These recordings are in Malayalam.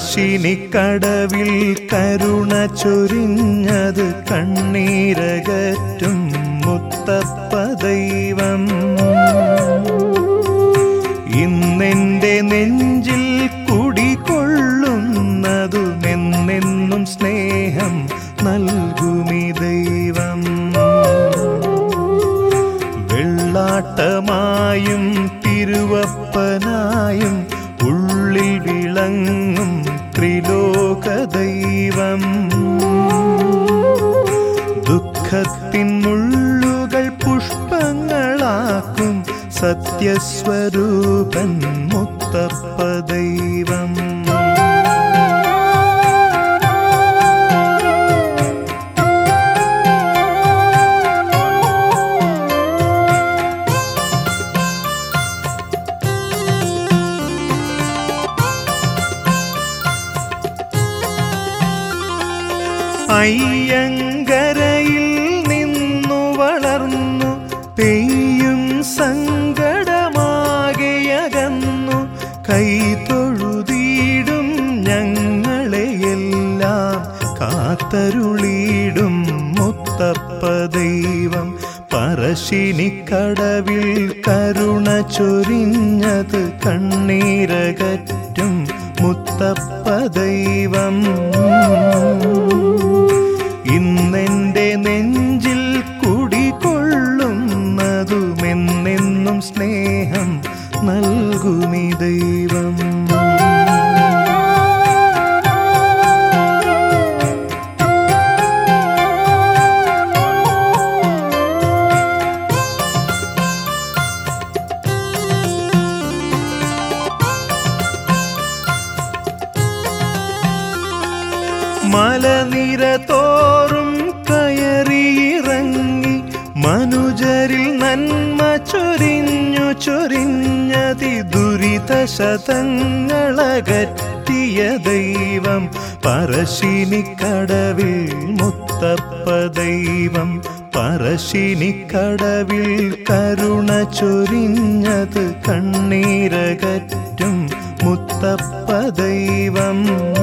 പറശ്ശിനിക്കടവിൽ കരുണ ചൊരിഞ്ഞത് കണ്ണീരകറ്റും മുത്തപ്പ ദൈവം ഇന്നെന്റെ നെഞ്ചിൽ കുടികൊള്ളുന്നതുമെന്നെന്നും സ്നേഹം നൽകുമി ദൈവം വെള്ളാട്ടമായും തിരുവപ്പനായും ഉള്ളിൽ വിളങ്ങും ത്രിലോക ദൈവം ദുഃഖത്തിൻ മുള്ളുകൾ പുഷ്പങ്ങളാക്കും സത്യസ്വരൂപൻ മുത്തപ്പ ദൈവം അയ്യങ്കരയിൽ നിന്നു വളർന്നു പെയ്യും സങ്കടമാകെയകന്നു കൈതൊഴുതിയിടും ഞങ്ങളെയെല്ലാം കാത്തരുളിയിടും മുത്തപ്പ ദൈവം പറശ്ശിനിക്കടവിൽ കരുണ ചൊരിഞ്ഞത് കണ്ണീരകറ്റും മുത്തപ്പ ദൈവം ഇന്നെന്റെ നെഞ്ചിൽ കുടികൊള്ളുന്നതുമെന്നെന്നും സ്നേഹം നൽകുമി ദൈവം മലനിര തോറും കയറിയിറങ്ങി മനുജരിൽ നന്മ ചൊരിഞ്ഞു ചൊരിഞ്ഞതി ദുരിത ശതങ്ങളകറ്റിയ ദൈവം പറശ്ശിനിക്കടവിൽ മുത്തപ്പ ദൈവം പറശ്ശിനിക്കടവിൽ കരുണ ചൊരിഞ്ഞത് കണ്ണീരകറ്റും മുത്തപ്പ ദൈവം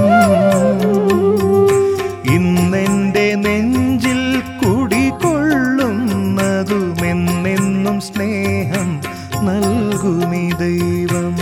ഇന്നെന്റെ നെഞ്ചിൽ കുടികൊള്ളുന്നതുമെന്നെന്നും സ്നേഹം നൽകുമി ദൈവം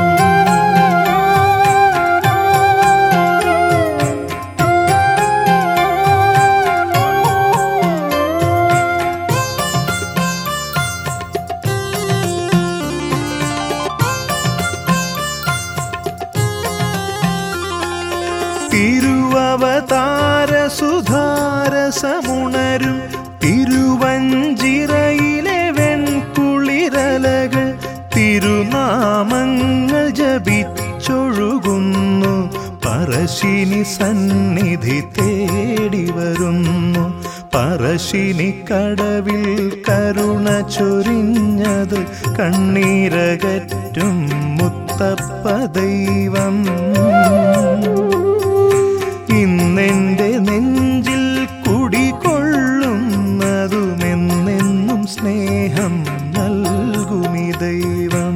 തിരുവവതാര സുധാരസമുണരും തിരുവഞ്ചിറയിലെ വെൺകുളിരലകൾ തിരുനാമങ്ങൾ ജപിച്ചൊഴുകുന്നു പറശ്ശിനി സന്നിധി തേടി വരുന്നു പറശ്ശിനിക്കടവിൽ കരുണ ചൊരിഞ്ഞത് കണ്ണീരകറ്റും മുത്തപ്പ ദൈവം ഇന്നെന്റെ നെഞ്ചിൽ കുടികൊള്ളുന്നതുമെന്നെന്നും സ്നേഹം നൽകുമി ദൈവം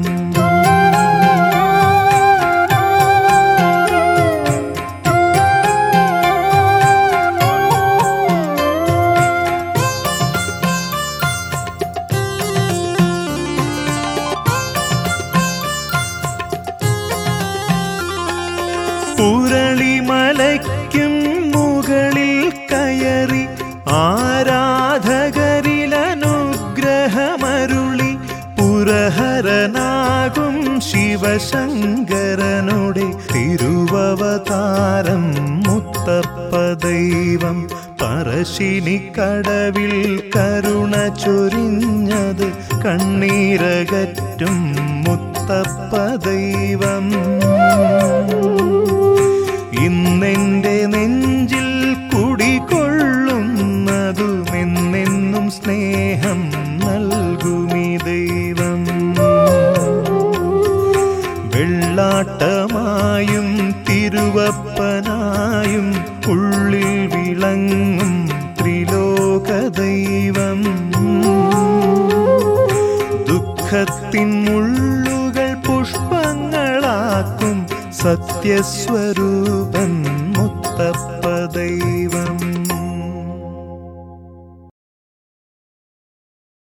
പുരളിമലയ്ക്കും മുകളിൽ കയറി ആരാധകരിലനുഗ്രഹമരുളി പുരഹരനാകും ശിവശങ്കരനുടെ തിരുവവതാരം മുത്തപ്പ ദൈവം പറശ്ശിനിക്കടവിൽ കരുണ ചൊരിഞ്ഞത് കണ്ണീരകറ്റും മുത്തപ്പ ദൈവം ഇന്നെന്റെ നെഞ്ചിൽ കുടികൊള്ളുന്നതുമെന്നെന്നും സ്നേഹം നൽകുമി ദൈവം വെള്ളാട്ടമായും തിരുവപ്പനായും ഉള്ളിൽ വിളങ്ങും ത്രിലോക ദൈവം ദുഃഖത്തിൻ മുള്ളുകൾ പുഷ്പങ്ങളാക്കും സത്യസ്വരൂപൻ മുത്തപ്പ